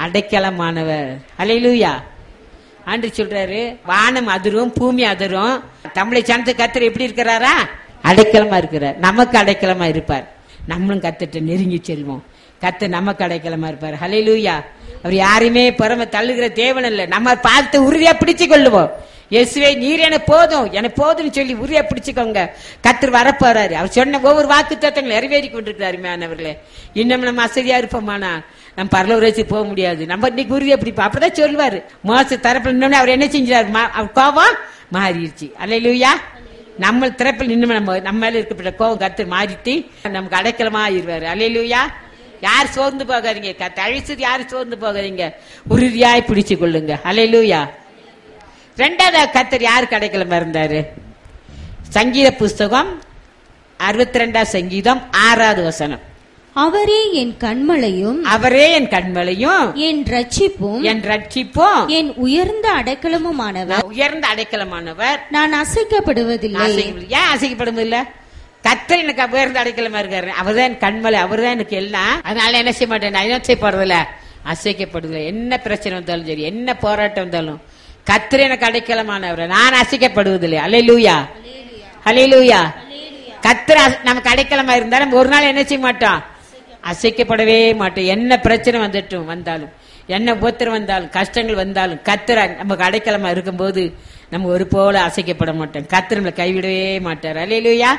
அடைக்கலமானவர் அலையிலூயா ஆண்டு சொல்றாரு வானம் அதிரும் பூமி அதிரும் தமிழை சார்ந்த கத்தர் எப்படி இருக்கிறாரா அடைக்கலமா இருக்கிறார் நமக்கு அடைக்கலமா இருப்பார் நம்மளும் கத்துட்டு நெருங்கி செல்வோம் கத்து நமக்கு அடைக்கலமா இருப்பார் ஹalleluya அவர் யாரையுமே பரம தள்ளுகிற தேவன் இல்ல நம்ம பார்த்து உறுதியா பிடிச்சு கொள்ளுவோம் இயேசுவே நீர் எனக்கு போதும் எனக்கு போதும்னு சொல்லி உறுதியா பிடிச்சுக்கோங்க கத்தர் வரப்போறாரு அவர் சொன்ன ஒவ்வொரு வாக்கு தத்தங்கள் நிறைவேறி கொண்டிருக்கிறாரு மேனவர்களே இன்னும் நம்ம அசதியா இருப்போமானா நம்ம பரலோரேச்சு போக முடியாது நம்ம இன்னைக்கு உறுதியா பிடிப்போம் அப்படிதான் சொல்லுவாரு மோச தரப்புல நின்னோடனே அவர் என்ன செஞ்சாரு மா- அவர் கோபம் மாறிடுச்சு அல்லையா நம்ம திறப்பில் நின்று நம்ம நம்ம மேல இருக்கப்பட்ட கோபம் கத்து மாறிட்டு நமக்கு அடைக்கலமா ஆயிருவாரு அல்லையா யார் சோர்ந்து போகாதீங்க கத்த அழிச்சது யாரும் சோர்ந்து போகாதீங்க உறுதியாய் பிடிச்சு கொள்ளுங்க அல்லையா ரெண்டாவது கத்தர் யாருக்கு அடைக்கலமா இருந்தாரு சங்கீத புஸ்தகம் அறுபத்தி ரெண்டாம் சங்கீதம் ஆறாவது வசனம் அவரே என் கண்மலையும் அவரே என் கண்மலையும் என் ரட்சிப்பும் என் ரட்சிப்பும் என் உயர்ந்த அடைக்கலமுமானவர் உயர்ந்த அடைக்கலமானவர் நான் அசைக்கப்படுவதில்லை அசைக்கப்படு- ஏன் அசைக்கப்படுவது இல்ல கத்தர் எனக்கு உயர்ந்த அடைக்கலமா இருக்காரு அவர்தான் என் கண்மலை அவர்தான் எனக்கு எல்லாம் அதனால என்ன செய்ய மாட்டேன் நான் என்ன செய்ய போறதில்ல அசைக்கப்படுதில்ல என்ன பிரச்சனை வந்தாலும் சரி என்ன போராட்டம் வந்தாலும் கத்தர் எனக்கு அடைக்கலமானவர் நான் அசைக்கப்படுவதில்லை அலையிலூயா அலையிலூயா கத்தர் அச- நமக்கு அடைக்கலமா இருந்தா நம்ம ஒரு நாள் என்ன செய்ய மாட்டோம் அசைக்கப்படவே மாட்டோம் என்ன பிரச்சனை வந்துட்டும் வந்தாலும் என்ன உபத்திரம் வந்தாலும் கஷ்டங்கள் வந்தாலும் கத்திர நமக்கு அடைக்கலமா இருக்கும்போது நம்ம ஒரு போல அசைக்கப்பட மாட்டோம் கத்திர நம்மளை கைவிடவே மாட்டார் அலையிலுயா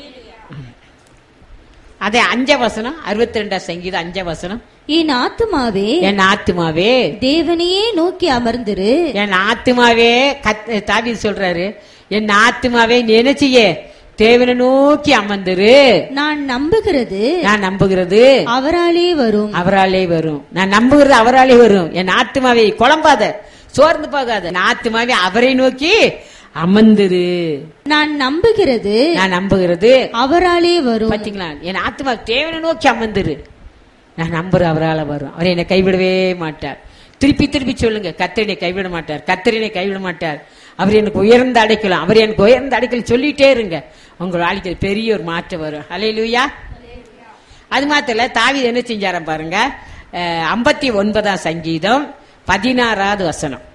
அதே அஞ்ச வசனம் அறுபத்தி ரெண்டாம் சங்கீதம் அஞ்ச வசனம் என் ஆத்துமாவே என் ஆத்துமாவே தேவனையே நோக்கி அமர்ந்திரு என் ஆத்துமாவே கத் தாவி சொல்றாரு என் ஆத்துமாவே நீ என்ன செய்ய தேவனை நோக்கி அமர்ந்துரு நான் நம்புகிறது நான் நம்புகிறது அவராலே வரும் அவராலே வரும் நான் நம்புகிறது அவராலே வரும் என் ஆத்துமாவை குழம்பாத சோர்ந்து போகாத என் ஆத்துமாவே அவரை நோக்கி அமர்ந்துரு நான் நம்புகிறது நான் நம்புகிறது அவராலே வரும் பாத்தீங்களா என் ஆத்மா தேவனை நோக்கி அமர்ந்துரு நான் நம்புற அவரால வரும் அவர் என்னை கைவிடவே மாட்டார் திருப்பி திருப்பி சொல்லுங்க கத்தரினை கைவிட மாட்டார் கத்தரினை கைவிட மாட்டார் அவர் எனக்கு உயர்ந்த அடைக்கலாம் அவர் எனக்கு உயர்ந்த அடைக்கல் சொல்லிட்டே இருங்க உங்க வாழ்க்கையில் பெரிய ஒரு மாற்றம் வரும் அலையிலுயா அது மாத்திர தாவி என்ன செஞ்சாராம் பாருங்க ஐம்பத்தி ஒன்பதாம் சங்கீதம் பதினாறாவது வசனம்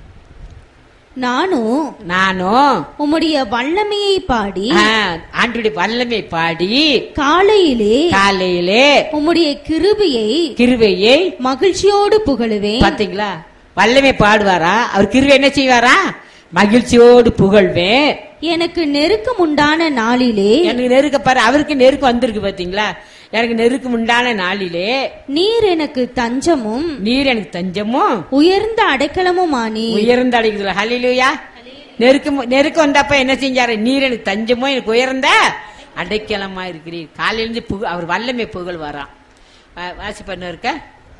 நானும் நானும் உம்முடைய வல்லமையை பாடி ஆ, ஆண்டுடைய வல்லமை பாடி காலையிலே காலையிலே உம்முடைய கிருபையை கிருவையை மகிழ்ச்சியோடு புகழுவேன் பாத்தீங்களா வல்லமை பாடுவாரா அவர் கிருவை என்ன செய்வாரா மகிழ்ச்சியோடு புகழ்வேன் எனக்கு நெருக்கம் உண்டான நாளிலே எனக்கு நெருக்க பாரு அவருக்கு நெருக்கம் வந்திருக்கு பாத்தீங்களா எனக்கு நெருக்கம் உண்டான நாளிலே நீர் எனக்கு தஞ்சமும் நீர் எனக்கு தஞ்சமும் உயர்ந்த அடைக்கலமுமானி உயர்ந்த அடைக்குதுல ஹலிலுயா நெருக்கம் நெருக்கம் வந்தப்ப என்ன செஞ்சாரு நீர் எனக்கு தஞ்சமும் எனக்கு உயர்ந்த அடைக்கலமா இருக்கிறீர் காலையில இருந்து புக அவர் வல்லமை புகழ் வரான் வா- வாசி பண்ண இருக்க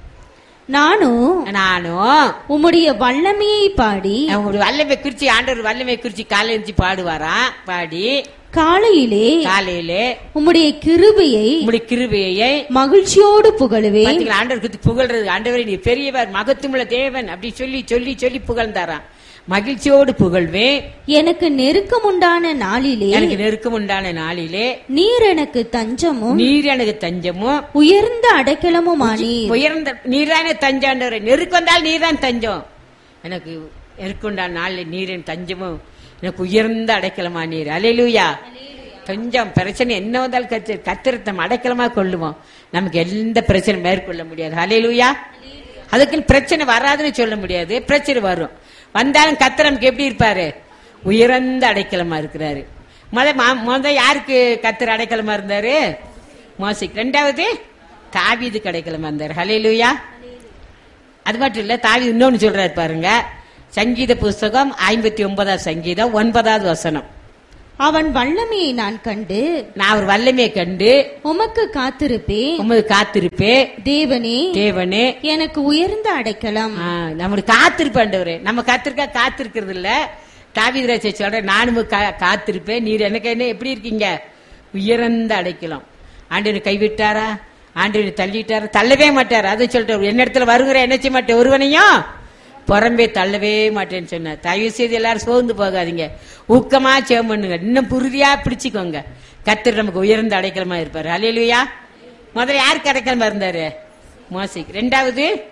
நானும் நானும் உம்முடைய வல்லமையை பாடி அவங்க வல்லமை குறிச்சி ஆண்டவர் வல்லமை குறிச்சி காலையில இருந்து பாடுவாராம் பாடி காலையிலே காலையிலே உம்முடைய கிருபையை உங்களுடைய கிருபையை மகிழ்ச்சியோடு புகழுவேன் பாத்தீங்களா ஆண்டவர் குறித்து புகழ்றது ஆண்டவரை நீ பெரியவர் மகத்துவமுள்ள தேவன் அப்படி சொல்லி சொல்லி சொல்லி புகழ்ந்தாராம் மகிழ்ச்சியோடு புகழ்வேன் எனக்கு நெருக்கம் உண்டான நாளிலே எனக்கு நெருக்கம் உண்டான நாளிலே நீர் எனக்கு தஞ்சமும் நீர் எனக்கு தஞ்சமும் உயர்ந்த அடைக்கலமுமானி உயர்ந்த நீர்தானே தஞ்சாண்டவரை நெருக்கு வந்தால் நீர்தான் தஞ்சம் எனக்கு நெருக்குண்டான நாளில் நீர் என் தஞ்சமும் எனக்கு உயர்ந்த அடைக்கலமா நீர் அலையிலூயா கொஞ்சம் பிரச்சனை என்ன வந்தாலும் கத்து கத்திரத்தம் அடைக்கலமா கொள்ளுவோம் நமக்கு எந்த பிரச்சனை மேற்கொள்ள முடியாது அலையிலூயா அதுக்குன்னு பிரச்சனை வராதுன்னு சொல்ல முடியாது பிரச்சனை வரும் வந்தாலும் கத்தர் நமக்கு எப்படி இருப்பாரு உயர்ந்த அடைக்கலமா இருக்கிறாரு முத மா- முத யாருக்கு கத்தர் அடைக்கலமா இருந்தாரு மோசிக் ரெண்டாவது தாவீது அடைக்கலமா இருந்தாரு ஹalleluya அது மட்டும் இல்ல தாவி இன்னொன்னு சொல்றாரு பாருங்க சங்கீத புஸ்தகம் ஐம்பத்தி ஒன்பதாம் சங்கீதம் ஒன்பதாவது வசனம் அவன் வல்லமையை நான் கண்டு நான் ஒரு வல்லமையை கண்டு உமக்கு காத்திருப்பேன் உமது காத்திருப்பே தேவனே தேவனே எனக்கு உயர்ந்த அடைக்கலம் ஆ, நம்மளுக்கு காத்திருப்பாண்டவரே நம்ம காத்திருக்கா காத்திருக்கிறது இல்ல தாவிதராஜ சொல்ற நானும் கா- காத்திருப்பேன் நீர் எனக்கு என்ன எப்படி இருக்கீங்க உயர்ந்த அடைக்கலாம் ஆண்டவர் கைவிட்டாரா ஆண்டவர் தள்ளிட்டாரா தள்ளவே மாட்டார் அதை சொல்லிட்டு என்ன இடத்துல வருகிற என்ன செய்ய மாட்டேன் ஒருவனையும் புறம்பே தள்ளவே மாட்டேன்னு சொன்னார் தயவு செய்து எல்லாரும் சோர்ந்து போகாதீங்க ஊக்கமா சேம் பண்ணுங்க இன்னும் புறுதியா பிடிச்சுக்கோங்க கத்தர் நமக்கு உயர்ந்த அடைக்கலமா இருப்பாரு அலையிலுயா முதல்ல யாருக்கு அடைக்கலமா இருந்தாரு மோசிக் ரெண்டாவது